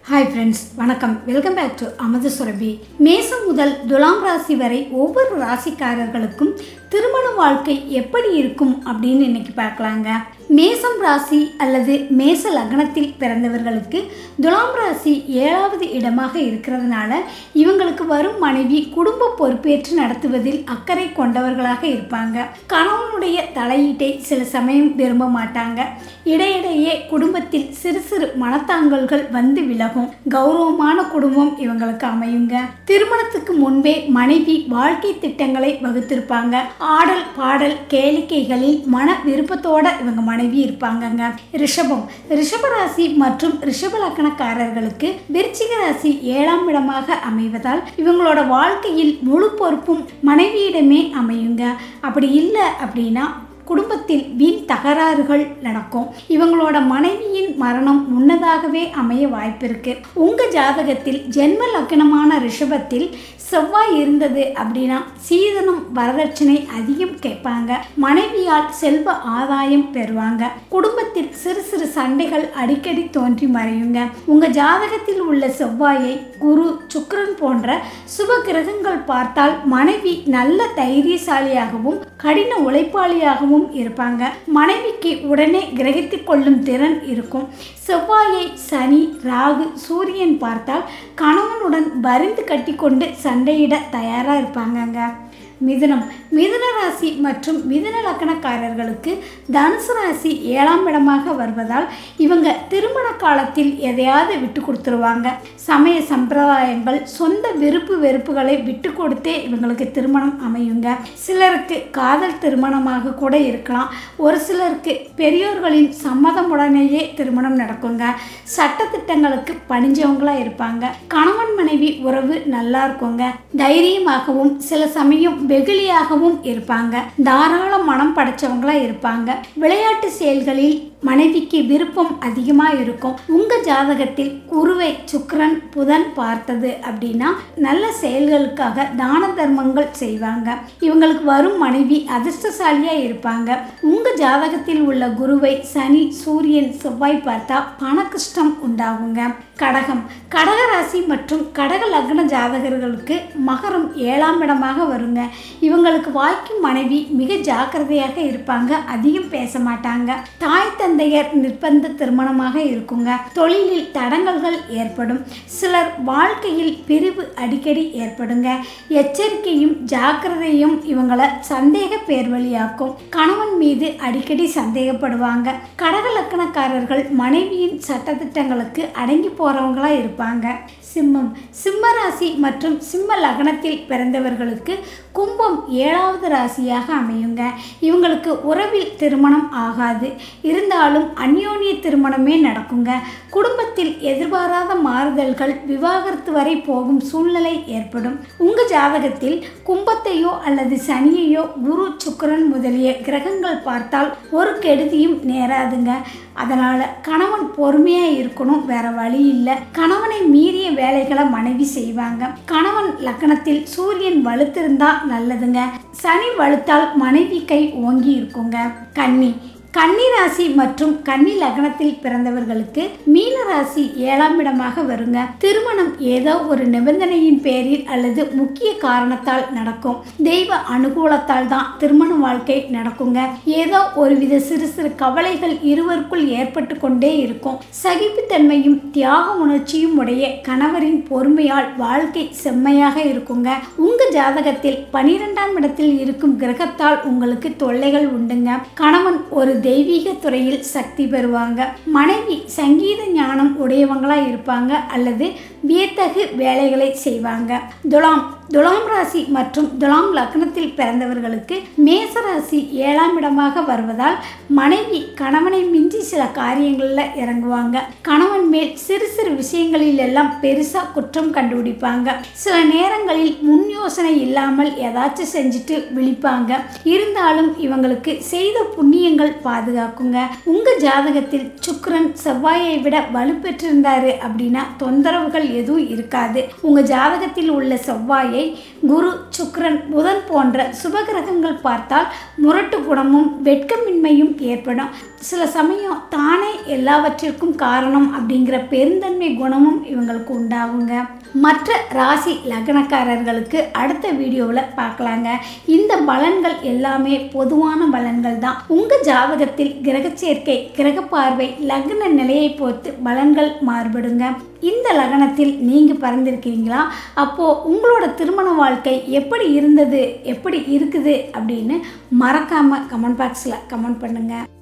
hi friends வணக்கம் welcome back to அமது சுரபி மேசம் முதல் துலாம் ராசி வரை ஒவ்வொரு ராசிக்காரர்களுக்கும் திருமண வாழ்க்கை எப்படி இருக்கும் அப்படின்னு இன்னைக்கு பார்க்கலாங்க மேசம் ராசி அல்லது மேச லக்னத்தில் பிறந்தவர்களுக்கு துலாம் ராசி ஏழாவது இடமாக இருக்கிறதுனால இவங்களுக்கு வரும் மனைவி குடும்ப பொறுப்பேற்று நடத்துவதில் அக்கறை கொண்டவர்களாக இருப்பாங்க கணவனுடைய தலையீட்டை சில சமயம் விரும்ப மாட்டாங்க இடையிடையே குடும்பத்தில் சிறு சிறு மனத்தாங்கல்கள் வந்து விலகும் கௌரவமான குடும்பம் இவங்களுக்கு அமையுங்க திருமணத்துக்கு முன்பே மனைவி வாழ்க்கை திட்டங்களை வகுத்திருப்பாங்க ஆடல் பாடல் கேளிக்கைகளில் மன விருப்பத்தோட இவங்க மனைவி இருப்பாங்கங்க ரிஷபம் ரிஷபராசி மற்றும் ரிஷப லக்கணக்காரர்களுக்கு விருச்சிக ராசி ஏழாம் இடமாக அமைவதால் இவங்களோட வாழ்க்கையில் முழு பொறுப்பும் மனைவியிடமே அமையுங்க அப்படி இல்லை அப்படின்னா குடும்பத்தில் வீண் தகராறுகள் நடக்கும் இவங்களோட மனைவியின் மரணம் முன்னதாகவே அமைய வாய்ப்பிருக்கு உங்க ஜாதகத்தில் ஜென்ம லக்னமான ரிஷபத்தில் செவ்வாய் இருந்தது அப்படின்னா சீதனம் வரதட்சணை அதிகம் கேட்பாங்க மனைவியால் செல்வ ஆதாயம் பெறுவாங்க குடும்பத்தில் சிறு சிறு சண்டைகள் அடிக்கடி தோன்றி மறையுங்க உங்க ஜாதகத்தில் உள்ள செவ்வாயை குரு சுக்கிரன் போன்ற சுப கிரகங்கள் பார்த்தால் மனைவி நல்ல தைரியசாலியாகவும் கடின உழைப்பாளியாகவும் இருப்பாங்க மனைவிக்கு உடனே கிரகித்து கொள்ளும் திறன் இருக்கும் செவ்வாயை சனி ராகு சூரியன் பார்த்தால் கணவனுடன் வரிந்து கட்டிக்கொண்டு சண்டையிட தயாராக இருப்பாங்கங்க மிதுனம் மிதுன ராசி மற்றும் மிதுன லக்கணக்காரர்களுக்கு தனுசு ராசி ஏழாம் இடமாக வருவதால் இவங்க திருமண காலத்தில் எதையாவது விட்டு கொடுத்துருவாங்க சமய சம்பிரதாயங்கள் சொந்த விருப்பு வெறுப்புகளை விட்டு கொடுத்தே இவங்களுக்கு திருமணம் அமையுங்க சிலருக்கு காதல் திருமணமாக கூட இருக்கலாம் ஒரு சிலருக்கு பெரியோர்களின் சம்மதமுடனேயே திருமணம் நடக்குங்க சட்டத்திட்டங்களுக்கு பணிஞ்சவங்களா இருப்பாங்க கணவன் மனைவி உறவு நல்லா இருக்குங்க தைரியமாகவும் சில சமயம் வெகுளியாகவும் இருப்பாங்க தாராள மனம் படைச்சவங்களா இருப்பாங்க விளையாட்டு செயல்களில் மனைவிக்கு விருப்பம் அதிகமாக இருக்கும் உங்கள் ஜாதகத்தில் குருவை சுக்கிரன் புதன் பார்த்தது அப்படின்னா நல்ல செயல்களுக்காக தான தர்மங்கள் செய்வாங்க இவங்களுக்கு வரும் மனைவி அதிர்ஷ்டசாலியாக இருப்பாங்க உங்கள் ஜாதகத்தில் உள்ள குருவை சனி சூரியன் செவ்வாய் பார்த்தா பண கஷ்டம் உண்டாகுங்க கடகம் கடக ராசி மற்றும் கடக லக்ன ஜாதகர்களுக்கு மகரம் ஏழாம் இடமாக வருங்க இவங்களுக்கு வாய்க்கும் மனைவி மிக ஜாக்கிரதையாக இருப்பாங்க அதிகம் பேச மாட்டாங்க தாய் தந்தையர் நிர்பந்த திருமணமாக இருக்குங்க தொழிலில் தடங்கல்கள் ஏற்படும் சிலர் வாழ்க்கையில் பிரிவு அடிக்கடி ஏற்படுங்க எச்சரிக்கையும் ஜாக்கிரதையும் இவங்களை சந்தேக பேர்வழியாக்கும் கணவன் மீது அடிக்கடி சந்தேகப்படுவாங்க கடக லக்கணக்காரர்கள் மனைவியின் சட்டத்திட்டங்களுக்கு அடங்கி போறவங்களா இருப்பாங்க சிம்மம் சிம்ம ராசி மற்றும் சிம்ம லக்னத்தில் பிறந்தவர்களுக்கு கும்பம் ஏழாவது ராசியாக அமையுங்க இவங்களுக்கு உறவில் திருமணம் ஆகாது இருந்தாலும் அந்யோன்ய திருமணமே நடக்குங்க குடும்பத்தில் எதிர்பாராத மாறுதல்கள் விவாகரத்து வரை போகும் சூழ்நிலை ஏற்படும் உங்கள் ஜாதகத்தில் கும்பத்தையோ அல்லது சனியையோ குரு சுக்கரன் முதலிய கிரகங்கள் பார்த்தால் ஒரு கெடுதியும் நேராதுங்க அதனால் கணவன் பொறுமையாக இருக்கணும் வேற வழி இல்லை கணவனை மீறிய வேலைகளை மனைவி செய்வாங்க கணவன் லக்கணத்தில் சூரியன் வலுத்திருந்தா நல்லதுங்க சனி வலுத்தால் மனைவி கை ஓங்கி இருக்குங்க கன்னி கன்னி ராசி மற்றும் கன்னி லக்னத்தில் பிறந்தவர்களுக்கு மீன ராசி ஏழாம் இடமாக வருங்க திருமணம் ஏதோ ஒரு நிபந்தனையின் பேரில் அல்லது முக்கிய காரணத்தால் நடக்கும் தெய்வ அனுகூலத்தால் தான் திருமண வாழ்க்கை நடக்குங்க ஏதோ ஒருவித சிறு சிறு கவலைகள் இருவருக்குள் ஏற்பட்டு கொண்டே இருக்கும் சகிப்புத்தன்மையும் தியாக உணர்ச்சியும் உடைய கணவரின் பொறுமையால் வாழ்க்கை செம்மையாக இருக்குங்க உங்க ஜாதகத்தில் பனிரெண்டாம் இடத்தில் இருக்கும் கிரகத்தால் உங்களுக்கு தொல்லைகள் உண்டுங்க கணவன் ஒரு தெய்வீக துறையில் சக்தி பெறுவாங்க மனைவி சங்கீத ஞானம் உடையவங்களா இருப்பாங்க அல்லது வியத்தகு வேலைகளை செய்வாங்க துலாம் துலாம் ராசி மற்றும் துலாம் லக்னத்தில் பிறந்தவர்களுக்கு மேச ராசி ஏழாம் இடமாக வருவதால் மனைவி கணவனை மிஞ்சி சில காரியங்களில் இறங்குவாங்க கணவன் மேல் சிறு சிறு விஷயங்களில் எல்லாம் பெருசாக குற்றம் கண்டுபிடிப்பாங்க சில நேரங்களில் முன் யோசனை இல்லாமல் ஏதாச்சும் செஞ்சுட்டு விழிப்பாங்க இருந்தாலும் இவங்களுக்கு செய்த புண்ணியங்கள் பாதுகாக்குங்க உங்கள் ஜாதகத்தில் சுக்கிரன் செவ்வாயை விட வலுப்பெற்றிருந்தாரு அப்படின்னா தொந்தரவுகள் எதுவும் இருக்காது உங்கள் ஜாதகத்தில் உள்ள செவ்வாயை செவ்வாயை குரு சுக்கிரன் புதன் போன்ற சுபகிரகங்கள் பார்த்தால் முரட்டு குணமும் வெட்கமின்மையும் ஏற்படும் சில சமயம் தானே எல்லாவற்றிற்கும் காரணம் அப்படிங்கிற பெருந்தன்மை குணமும் இவங்களுக்கு உண்டாகுங்க மற்ற ராசி லக்னக்காரர்களுக்கு அடுத்த வீடியோவில் பார்க்கலாங்க இந்த பலன்கள் எல்லாமே பொதுவான பலன்கள் தான் உங்கள் ஜாதகத்தில் கிரக சேர்க்கை கிரக பார்வை லக்ன நிலையை பொறுத்து பலன்கள் மாறுபடுங்க இந்த லக்னத்தில் நீங்கள் பிறந்திருக்கீங்களா அப்போது உங்களோட திருமண வாழ்க்கை எப்படி இருந்தது எப்படி இருக்குது அப்படின்னு மறக்காமல் கமெண்ட் பாக்ஸில் கமெண்ட் பண்ணுங்கள்